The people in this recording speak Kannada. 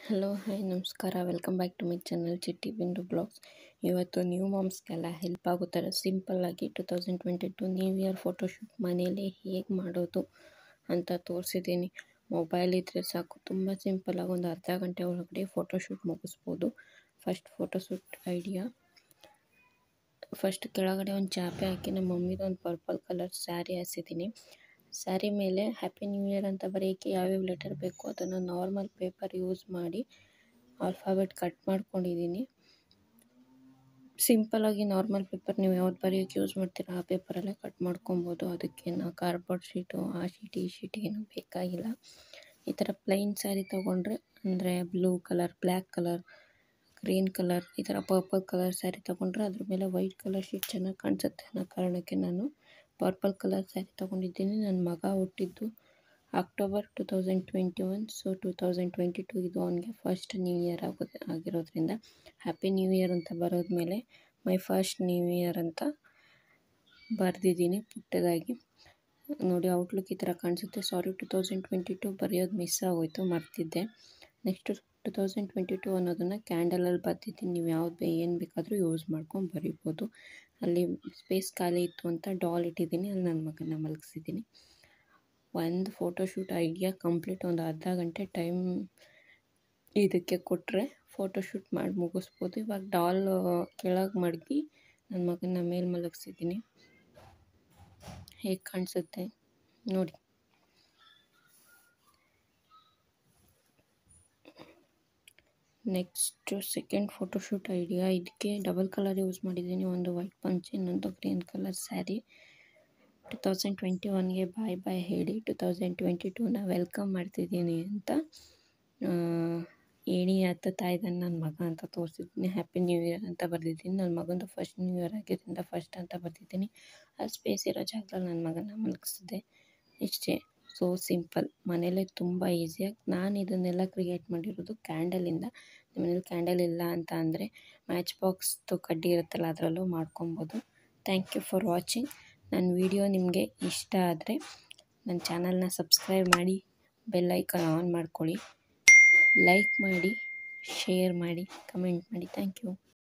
ಹಲೋ ಹಾಯ್ ನಮಸ್ಕಾರ welcome back to my channel Chitti Bindu blogs ಇವತ್ತು ನ್ಯೂ ಮಾಮ್ಸ್ಗೆಲ್ಲ ಹೆಲ್ಪ್ ಆಗೋ ಥರ ಸಿಂಪಲ್ಲಾಗಿ two thousand twenty two new year photoshoot ಮನೇಲಿ ಹೇಗೆ ಮಾಡೋದು ಅಂತ ತೋರಿಸಿದ್ದೀನಿ ಮೊಬೈಲ್ ಇದ್ದರೆ ಸಾಕು ತುಂಬ ಸಿಂಪಲ್ಲಾಗಿ ಒಂದು ಅರ್ಧ ಗಂಟೆ ಒಳಗಡೆ ಫೋಟೋಶೂಟ್ ಮುಗಿಸ್ಬೋದು ಫಸ್ಟ್ ಫೋಟೋಶೂಟ್ ಐಡಿಯಾ ಫಸ್ಟ್ ಕೆಳಗಡೆ ಒಂದು ಚಾಪೆ ಹಾಕಿ ನಮ್ಮ ಮಮ್ಮಿದು ಒಂದು ಪರ್ಪಲ್ ಕಲರ್ ಸ್ಯಾರಿ ಹಾಸಿದ್ದೀನಿ ಸ್ಯಾರಿ ಮೇಲೆ ಹ್ಯಾಪಿ ನ್ಯೂ ಇಯರ್ ಅಂತ ಬರೆಯೋಕ್ಕೆ ಯಾವ್ಯಾವ ಲೆಟರ್ ಬೇಕು ಅದನ್ನು ನಾರ್ಮಲ್ ಪೇಪರ್ ಯೂಸ್ ಮಾಡಿ ಆಲ್ಫಾಬೆಟ್ ಕಟ್ ಮಾಡ್ಕೊಂಡಿದ್ದೀನಿ ಸಿಂಪಲಾಗಿ ನಾರ್ಮಲ್ ಪೇಪರ್ ನೀವು ಯಾವ್ದು ಬರೆಯೋಕ್ಕೆ ಯೂಸ್ ಮಾಡ್ತೀರಾ ಆ ಪೇಪರಲ್ಲೇ ಕಟ್ ಮಾಡ್ಕೊಬೋದು ಅದಕ್ಕೆ ನಾ ಕಾರ್ಡ್ಬೋರ್ಡ್ ಶೀಟು ಆ ಶೀಟ್ ಈ ಶೀಟ್ ಏನು ಬೇಕಾಗಿಲ್ಲ ಈ ಥರ ಪ್ಲೈನ್ ಸ್ಯಾರಿ ತೊಗೊಂಡ್ರೆ ಅಂದರೆ blue colour black colour green colour ಈ ಥರ ಪರ್ಪಲ್ ಕಲರ್ ಸ್ಯಾರಿ ತೊಗೊಂಡ್ರೆ ಅದ್ರ ಮೇಲೆ ವೈಟ್ ಕಲರ್ ಶೀಟ್ ಚೆನ್ನಾಗಿ ಕಾಣಿಸುತ್ತೆ ಅನ್ನೋ ಕಾರಣಕ್ಕೆ ನಾನು ಪರ್ಪಲ್ ಕಲರ್ ಸ್ಯಾರಿ ತೊಗೊಂಡಿದ್ದೀನಿ ನನ್ನ ಮಗ ಹುಟ್ಟಿದ್ದು October two thousand twenty one so two thousand twenty two ಇದು ಅವನಿಗೆ ಫಸ್ಟ್ ನ್ಯೂ ಇಯರ್ ಆಗೋದು ಆಗಿರೋದ್ರಿಂದ ಹ್ಯಾಪಿ ನ್ಯೂ ಇಯರ್ ಅಂತ ಬರೋದ್ಮೇಲೆ ಮೈ ಫಸ್ಟ್ ನ್ಯೂ ಇಯರ್ ಅಂತ ಬರೆದಿದ್ದೀನಿ ಪುಟ್ಟದಾಗಿ ನೋಡಿ ಔಟ್ಲುಕ್ ಈ ಥರ ಕಾಣಿಸುತ್ತೆ sorry two thousand twenty two ಬರೆಯೋದು ಮಿಸ್ ಆಗೋಯ್ತು ಮರ್ತಿದ್ದೆ next two thousand twenty two ಅನ್ನೋದನ್ನು ಕ್ಯಾಂಡಲಲ್ಲಿ ಬರ್ತಿದ್ದೀನಿ ನೀವು ಯಾವ್ದು ಏನು ಬೇಕಾದರೂ ಯೂಸ್ ಮಾಡ್ಕೊಂಡು ಬರಿಬೋದು ಅಲ್ಲಿ ಸ್ಪೇಸ್ ಖಾಲಿ ಇತ್ತು ಅಂತ ಡಾಲ್ ಇಟ್ಟಿದ್ದೀನಿ ಅಲ್ಲಿ ನನ್ನ ಮಗನ ಮಲಗಿಸಿದ್ದೀನಿ ಒಂದು ಫೋಟೋಶೂಟ್ ಐಡಿಯಾ ಕಂಪ್ಲೀಟ್ ಒಂದು ಅರ್ಧ ಗಂಟೆ ಟೈಮ್ ಇದಕ್ಕೆ ಕೊಟ್ಟರೆ ಫೋಟೋಶೂಟ್ ಮಾಡಿ ಮುಗಿಸ್ಬೋದು ಇವಾಗ ಡಾಲ್ ಕೆಳಗೆ ಮಡಗಿ ನನ್ನ ಮಗನ ಮೇಲೆ ಮಲಗಿಸಿದ್ದೀನಿ ಹೇಗೆ ಕಾಣಿಸುತ್ತೆ ನೋಡಿ ನೆಕ್ಸ್ಟು ಸೆಕೆಂಡ್ ಫೋಟೋಶೂಟ್ ಐಡಿಯಾ ಇದಕ್ಕೆ ಡಬಲ್ ಕಲರ್ ಯೂಸ್ ಮಾಡಿದ್ದೀನಿ ಒಂದು ವೈಟ್ ಪಂಚ್ ಇನ್ನೊಂದು green colour sari two thousand twenty ಒನ್ಗೆ ಬಾಯ್ ಬಾಯ್ ಹೇಳಿ ಟು ತೌಸಂಡ್ ಟ್ವೆಂಟಿ ಟೂನ ವೆಲ್ಕಮ್ ಮಾಡ್ತಿದ್ದೀನಿ ಅಂತ ಏಣಿ ಹತ್ತುತ್ತಾ ಇದ್ದಾನೆ ನನ್ನ ಮಗ ಅಂತ ತೋರಿಸಿದ್ದೀನಿ ಹ್ಯಾಪಿ ನ್ಯೂ ಇಯರ್ ಅಂತ ಬರೆದಿದ್ದೀನಿ ನನ್ನ ಮಗಂದು ಫಸ್ಟ್ ನ್ಯೂ ಇಯರ್ ಆಗಿದ್ದರಿಂದ ಫಸ್ಟ್ ಅಂತ ಬರೆದಿದ್ದೀನಿ ಆ ಸ್ಪೇಸ್ ಇರೋ ಜಾಗದಲ್ಲಿ ನನ್ನ ಮಗನ ಮಲಗಿಸಿದೆ ಇಷ್ಟೇ ಸೊ ಸಿಂಪಲ್ ಮನೇಲೇ ತುಂಬ ಈಸಿಯಾಗಿ ನಾನು ಇದನ್ನೆಲ್ಲ ಕ್ರಿಯೇಟ್ ಮಾಡಿರೋದು ಕ್ಯಾಂಡಲಿಂದ ನಿಮ್ಮ ಮನೇಲಿ ಕ್ಯಾಂಡಲ್ ಇಲ್ಲ ಅಂತ ಅಂದರೆ ಮ್ಯಾಚ್ ಬಾಕ್ಸ್ದು ಕಡ್ಡಿ ಇರುತ್ತಲ್ಲ ಅದರಲ್ಲೂ ಮಾಡ್ಕೊಬೋದು ಥ್ಯಾಂಕ್ ಯು ಫಾರ್ ವಾಚಿಂಗ್ ನನ್ನ ವಿಡಿಯೋ ನಿಮಗೆ ಇಷ್ಟ ಆದರೆ ನನ್ನ ಚಾನಲ್ನ ಸಬ್ಸ್ಕ್ರೈಬ್ ಮಾಡಿ ಬೆಲ್ ಐಕಾನ್ ಆನ್ ಮಾಡ್ಕೊಳ್ಳಿ ಲೈಕ್ ಮಾಡಿ ಶೇರ್ ಮಾಡಿ ಕಮೆಂಟ್ ಮಾಡಿ ಥ್ಯಾಂಕ್ ಯು